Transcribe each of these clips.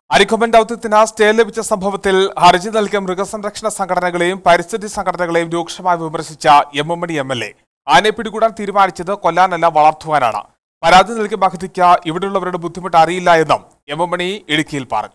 Arikomban ദൌത്യത്തിന് stay ലഭിച്ച സംഭവത്തിൽ ഹർജി നൽകിയ മൃഗസംരക്ഷണ സംഘടനകളെയും പരിസ്ഥിതി സംഘടനകളെയും രൂക്ഷമായി വിമർശിച്ച M M Mani M L A ആനയെ പിടികൂടാൻ തീരുമാനിച്ചത് കൊല്ലാനല്ല വളർത്തുവാനാണ് പരാതി നൽകിയ മഹതിക്ക് ഇവിടെയുള്ളവരുടെ ബുദ്ധിമുട്ട് അറിയില്ല എന്നും എം എം മണി ഇടുക്കിയിൽ പറഞ്ഞു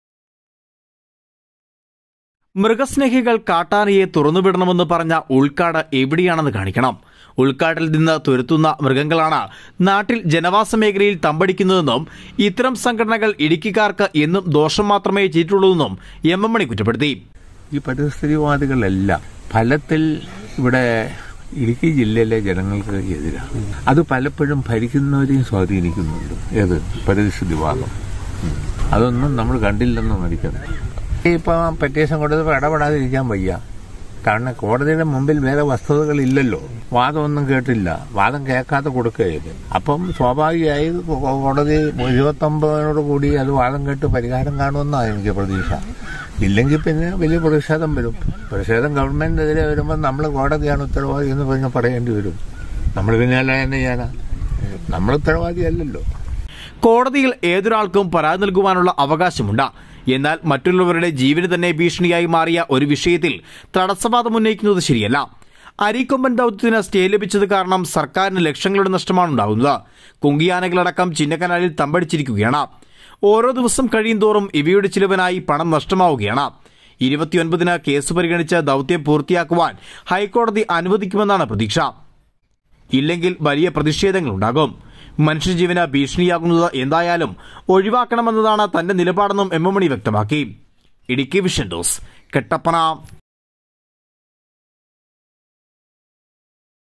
മൃഗസ്നേഹികൾ കാട്ടാനയെ തുറന്നുവിടണമെന്ന് പറഞ്ഞ ഉൾക്കാട് എവിടെയാണെന്ന് കാണിക്കണം ഉൾക്കാട്ടിൽ നിന്ന് തുരത്തുന്ന മൃഗങ്ങളാണ് നാട്ടിൽ ജനവാസ മേഖലയിൽ തമ്പടിക്കുന്നതെന്നും ഇത്തരം സംഘടനകൾ ഇടുക്കിക്കാർക്ക് എന്നും ദോഷം മാത്രമേ ചെയ്തിട്ടുള്ളൂവെന്നും എം എം മണി കുറ്റപ്പെടുത്തി ഈ പരിസ്ഥിതിവാദികളെല്ലാം ഫലത്തിൽ ഇവിടെ ഇടുക്കി ജില്ലയിലെ ജനങ്ങൾക്ക് എതിരാണ് അത് പലപ്പോഴും ഭരിക്കുന്നവരെയും സ്വാധീനിക്കുന്നുണ്ട് ഏത് പരിസ്ഥിതിവാദം ഉം. അതൊന്നും നമ്മൾ കണ്ടില്ലെന്ന് നടിക്കണം ഇപ്പൊ പെറ്റീഷൻ കൊടുത്തപ്പോൾ ഇടപെടാതിരിക്കാൻ വയ്യ കാരണം കോടതിയുടെ മുമ്പിൽ വേറെ വസ്തുതകളില്ലല്ലോ വാദമൊന്നും കേട്ടില്ല വാദം കേൾക്കാതെ കൊടുക്കുകയില്ല അപ്പം സ്വാഭാവികമായി കോ- കോടതി ഇരുപത്തൊമ്പതിനോട് കൂടി അത് വാദം കേട്ട് പരിഹാരം കാണുമെന്നാണ് എനിക്ക് പ്രതീക്ഷ ഇല്ലെങ്കിൽ പിന്നെ വലിയ പ്രതിഷേധം വരും പ്രതിഷേധം ഗവൺമെന്റിനെതിരെ വരുമ്പോൾ നമ്മൾ കോടതിയാണ് ഉത്തരവാദി എന്ന് പറഞ്ഞ് പറയേണ്ടി വരും നമ്മൾ പിന്നെ അല്ല തന്നെ ചെയ്യാനാ നമ്മൾ ഉത്തരവാദിയല്ലല്ലോ കോടതിയിൽ ഏതൊരാൾക്കും പരാതി നൽകുവാനുള്ള അവകാശമുണ്ട് എന്നാൽ മറ്റുള്ളവരുടെ ജീവന് തന്നെ ഭീഷണിയായി മാറിയ ഒരു വിഷയത്തിൽ തടസ്സവാദം ഉന്നയിക്കുന്നത് ശരിയല്ല അരീക്കൊമ്പൻ ദൌത്യത്തിന് സ്റ്റേ ലഭിച്ചത് കാരണം സർക്കാരിന് ലക്ഷങ്ങളുടെ നഷ്ടമാണ് ഉണ്ടാകുന്നത് കുങ്കിയാനകളടക്കം ചിന്നക്കനാലിൽ തമ്പടിച്ചിരിക്കുകയാണ് ഓരോ ദിവസം കഴിയുന്തോറും ഇവയുടെ ചിലവിനായി പണം നഷ്ടമാവുകയാണ് ഇരുപത്തിയൊൻപതിന് കേസ് പരിഗണിച്ച് ദൌത്യം പൂർത്തിയാക്കുവാൻ ഹൈക്കോടതി അനുവദിക്കുമെന്നാണ് പ്രതീക്ഷ ഇല്ലെങ്കിൽ വലിയ പ്രതിഷേധങ്ങളുണ്ടാകും മനുഷ്യജീവന് ഭീഷണിയാകുന്നത് എന്തായാലും ഒഴിവാക്കണമെന്നതാണ് തന്റെ നിലപാടെന്നും എം എം മണി വ്യക്തമാക്കി ഇടുക്കി വിഷൻ ഡോസ് കെട്ടപ്പന